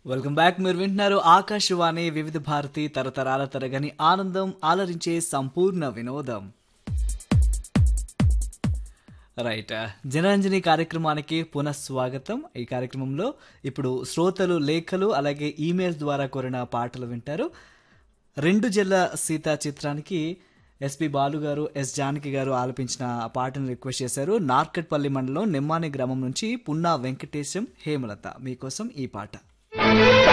welcome back మీరు వింటున్నారు ఆకాశవాణి వివిధ భారతి తరతరాల తరగని ఆనందం ఆలరించే సంపూర్ణ వినోదం రైట్ జనాంజని కార్యక్రమానికి పునఃస్వాగతం ఈ కార్యక్రమంలో ఇప్పుడు శ్రోతలు లేఖలు అలాగే ఈమెయిల్స్ ద్వారా కోరిన పాటలు వింటారు రెండు జల్ల సీత చిత్రానికి ఎస్పి బాలు గారు ఎస్ జానకి గారు ఆలపించిన పాటను రిక్వెస్ట్ చేశారు నార్కట్పల్లి మండలం నిమ్మాని గ్రామం నుంచి పున్నా వెంకటేశం హేమలత మీకోసం ఈ పాట